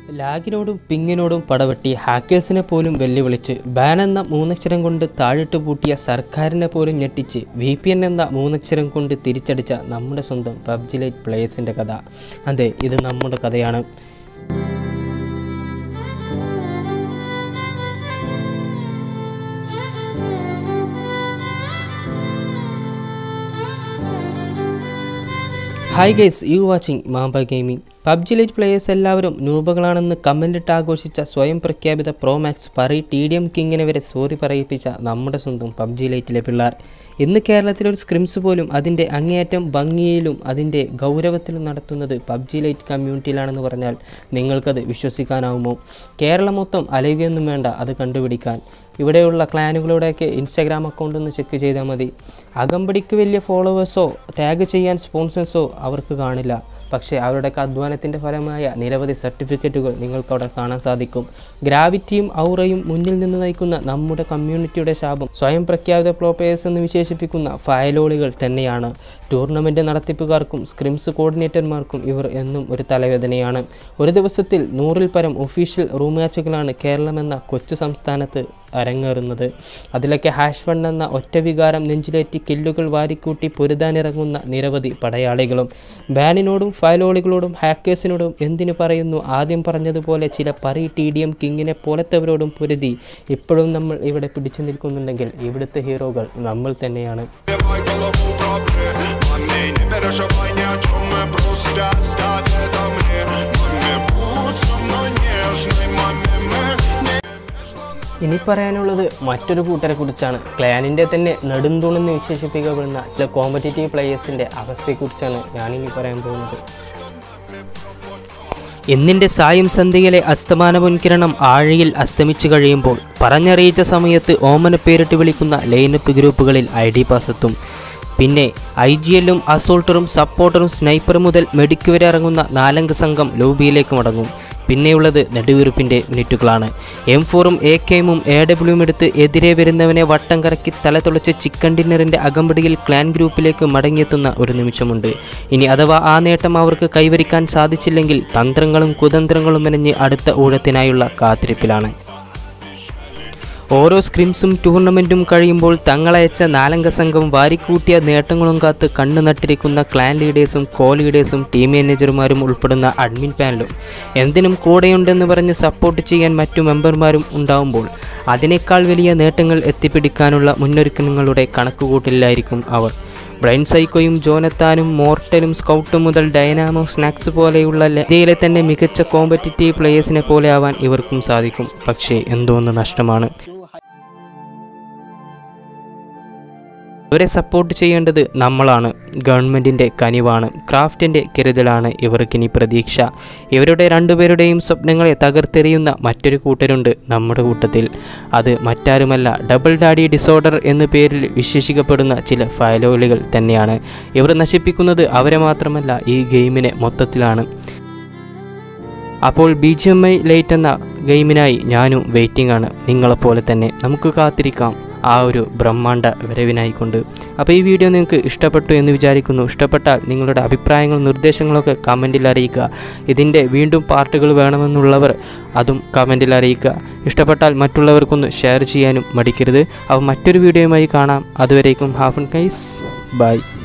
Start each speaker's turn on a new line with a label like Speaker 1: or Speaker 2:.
Speaker 1: ലാഗിനോടും പിങ്ങിനോടും പടവെട്ടി ഹാക്കേഴ്സിനെ പോലും വെല്ലുവിളിച്ച് ബാൻ എന്ന മൂന്നക്ഷരം കൊണ്ട് താഴിട്ട് പൂട്ടിയ സർക്കാരിനെ പോലും ഞെട്ടിച്ച് വി പി എൻ എന്ന മൂന്നക്ഷരം കൊണ്ട് തിരിച്ചടിച്ച നമ്മുടെ സ്വന്തം പബ്ജി ലൈറ്റ് പ്ലേയേഴ്സിൻ്റെ കഥ അതെ ഇത് നമ്മുടെ കഥയാണ് hi guys you watching Mamba gaming PUBG lite players എല്ലാവരും നൂബകളാണെന്ന് കമൻറ്റിട്ട് ആഘോഷിച്ച സ്വയം പ്രഖ്യാപിത പ്രോ മാക്സ് പറി ടി ഡി എം കിങ്ങിനെ വരെ സോറി പറയിപ്പിച്ച നമ്മുടെ സ്വന്തം പബ്ജി ലൈറ്റിലെ പിള്ളേർ ഇന്ന് കേരളത്തിലെ ഒരു സ്ക്രിംസ് പോലും അതിൻ്റെ അങ്ങേയറ്റം ഭംഗിയിലും അതിൻ്റെ ഗൗരവത്തിലും നടത്തുന്നത് പബ്ജി ലൈറ്റ് കമ്മ്യൂണിറ്റിയിലാണെന്ന് പറഞ്ഞാൽ നിങ്ങൾക്കത് വിശ്വസിക്കാനാവുമോ കേരളം മൊത്തം അലയുകയൊന്നും വേണ്ട അത് കണ്ടുപിടിക്കാൻ ഇവിടെയുള്ള ക്ലാനുകളുടെയൊക്കെ ഇൻസ്റ്റാഗ്രാം അക്കൗണ്ട് ഒന്ന് ചെക്ക് ചെയ്താൽ മതി അകമ്പടിക്ക് വലിയ ഫോളോവേഴ്സോ ടാഗ് ചെയ്യാൻ സ്പോൺസേഴ്സോ അവർക്ക് കാണില്ല പക്ഷേ അവരുടെയൊക്കെ അധ്വാനത്തിൻ്റെ ഫലമായ നിരവധി സർട്ടിഫിക്കറ്റുകൾ നിങ്ങൾക്ക് അവിടെ കാണാൻ സാധിക്കും ഗ്രാവിറ്റിയും ഔറയും മുന്നിൽ നിന്ന് നയിക്കുന്ന നമ്മുടെ കമ്മ്യൂണിറ്റിയുടെ ശാപം സ്വയം പ്രഖ്യാപിത പ്ലോപ്പേഴ്സ് എന്ന് വിശേഷിപ്പിക്കുന്ന ഫയലോളികൾ തന്നെയാണ് ടൂർണമെൻ്റ് നടത്തിപ്പുകാർക്കും സ്ക്രിംസ് കോർഡിനേറ്റർമാർക്കും ഇവർ എന്നും ഒരു തലവേദനയാണ് ഒരു ദിവസത്തിൽ നൂറിൽ പരം ഒഫീഷ്യൽ റൂം മാച്ചുകളാണ് കേരളം എന്ന കൊച്ചു സംസ്ഥാനത്ത് അരങ്ങേറുന്നത് അതിലൊക്കെ ഹാഷ് വൺ എന്ന ഒറ്റ വികാരം നെഞ്ചിലേറ്റി കില്ലുകൾ വാരിക്കൂട്ടി പൊരുതാനിറങ്ങുന്ന നിരവധി പടയാളികളും ബാനിനോടും ഫയലോളികളോടും ഹാക്കേഴ്സിനോടും എന്തിനു പറയുന്നു ആദ്യം പറഞ്ഞതുപോലെ ചില പറി ടി ഡി എം കിങ്ങിനെ പോലത്തവരോടും പൊരുതി ഇപ്പോഴും നമ്മൾ ഇവിടെ പിടിച്ചു നിൽക്കുന്നുണ്ടെങ്കിൽ ഇവിടുത്തെ ഹീറോകൾ നമ്മൾ തന്നെയാണ്
Speaker 2: Давай голову пробли Маме, не переживай ни о чем Мы просто оставь это мне Маме, будь со мной нежной Маме, мы не
Speaker 1: ഇനി പറയാനുള്ളത് മറ്റൊരു കൂട്ടരെ കുറിച്ചാണ് ക്ലാനിൻ്റെ തന്നെ നെടുന്തൂണെന്ന് വിശേഷിപ്പിക്കപ്പെടുന്ന ചില കോമ്പറ്റേറ്റീവ് പ്ലേയേഴ്സിൻ്റെ അവസ്ഥയെക്കുറിച്ചാണ് ഞാനിനി പറയാൻ പോകുന്നത് എന്നിൻ്റെ സായം സന്ധ്യയിലെ അസ്തമാന മുൻകിരണം ആഴിയിൽ അസ്തമിച്ചു കഴിയുമ്പോൾ പറഞ്ഞറിയിച്ച സമയത്ത് ഓമന പേരിട്ട് വിളിക്കുന്ന ലൈനപ്പ് ഗ്രൂപ്പുകളിൽ ഐ ഡി പാസ് എത്തും പിന്നെ ഐ ജി എല്ലും അസോൾട്ടറും സപ്പോർട്ടറും സ്നൈപ്പറും മുതൽ മെഡിക്ക് വരെ ഇറങ്ങുന്ന നാലംഗ സംഘം ലോബിയിലേക്ക് മടങ്ങും പിന്നെയുള്ളത് നെടുവീർപ്പിൻ്റെ മിനിറ്റുകളാണ് എം ഫോറും എ കെയും എ ഡബ്ല്യൂയും എടുത്ത് എതിരെ വരുന്നവനെ വട്ടം കറക്കി തല തുളച്ച് ചിക്കൻ ഡിന്നറിൻ്റെ അകമ്പടിയിൽ ക്ലാൻ ഗ്രൂപ്പിലേക്ക് മടങ്ങിയെത്തുന്ന ഒരു നിമിഷമുണ്ട് ഇനി അഥവാ ആ നേട്ടം അവർക്ക് കൈവരിക്കാൻ സാധിച്ചില്ലെങ്കിൽ തന്ത്രങ്ങളും കുതന്ത്രങ്ങളും മെനഞ്ഞ് അടുത്ത ഊഴത്തിനായുള്ള കാത്തിരിപ്പിലാണ് ഓരോ സ്ക്രിംസും ടൂർണമെൻറ്റും കഴിയുമ്പോൾ തങ്ങളയച്ച നാലംഗ സംഘം വാരിക്കൂട്ടിയ നേട്ടങ്ങളും കാത്ത് കണ്ണു നട്ടിരിക്കുന്ന ക്ലാൻ ലീഡേഴ്സും കോ ലീഡേഴ്സും ടീം മാനേജർമാരും ഉൾപ്പെടുന്ന അഡ്മിൻ പാനലും എന്തിനും കൂടെയുണ്ടെന്ന് പറഞ്ഞ് സപ്പോർട്ട് ചെയ്യാൻ മറ്റു മെമ്പർമാരും ഉണ്ടാവുമ്പോൾ അതിനേക്കാൾ വലിയ നേട്ടങ്ങൾ എത്തിപ്പിടിക്കാനുള്ള മുന്നൊരുക്കങ്ങളുടെ കണക്കുകൂട്ടലിലായിരിക്കും അവർ ബ്രൈൻ സൈക്കോയും ജോനത്താനും മോർട്ടലും സ്കൗട്ടും മുതൽ ഡൈനാമോ സ്നാക്സ് പോലെയുള്ള ഇന്ത്യയിലെ തന്നെ മികച്ച കോമ്പറ്റിറ്റീവ് പ്ലേയേഴ്സിനെ പോലെ ആവാൻ ഇവർക്കും സാധിക്കും പക്ഷേ എന്തോന്ന് നഷ്ടമാണ് ഇവരെ സപ്പോർട്ട് ചെയ്യേണ്ടത് നമ്മളാണ് ഗവൺമെൻറ്റിൻ്റെ കനിവാണ് ക്രാഫ്റ്റിൻ്റെ കരുതലാണ് ഇവർക്കിനി പ്രതീക്ഷ ഇവരുടെ രണ്ടുപേരുടെയും സ്വപ്നങ്ങളെ തകർത്തെറിയുന്ന മറ്റൊരു കൂട്ടരുണ്ട് നമ്മുടെ കൂട്ടത്തിൽ അത് മറ്റാരുമല്ല ഡബിൾ ഡാഡി ഡിസോർഡർ എന്ന പേരിൽ വിശേഷിക്കപ്പെടുന്ന ചില ഫയലോളികൾ തന്നെയാണ് ഇവർ നശിപ്പിക്കുന്നത് അവരെ മാത്രമല്ല ഈ ഗെയിമിനെ മൊത്തത്തിലാണ് അപ്പോൾ B G M I lite എന്ന ഗെയിമിനായി ഞാനും വെയിറ്റിംഗ് ആണ് നിങ്ങളെപ്പോലെ തന്നെ നമുക്ക് കാത്തിരിക്കാം ആ ഒരു ബ്രഹ്മാണ്ട വരവിനായിക്കൊണ്ട് അപ്പോൾ ഈ വീഡിയോ നിങ്ങൾക്ക് ഇഷ്ടപ്പെട്ടു എന്ന് വിചാരിക്കുന്നു ഇഷ്ടപ്പെട്ടാൽ നിങ്ങളുടെ അഭിപ്രായങ്ങളും നിർദ്ദേശങ്ങളൊക്കെ കമൻറ്റിൽ അറിയിക്കുക ഇതിൻ്റെ വീണ്ടും പാർട്ടുകൾ വേണമെന്നുള്ളവർ അതും കമൻറ്റിൽ അറിയിക്കുക ഇഷ്ടപ്പെട്ടാൽ മറ്റുള്ളവർക്കൊന്ന് ഷെയർ ചെയ്യാനും മടിക്കരുത് അപ്പോൾ മറ്റൊരു വീഡിയോയുമായി കാണാം അതുവരേക്കും ഹാഫൻ കൈസ് ബൈ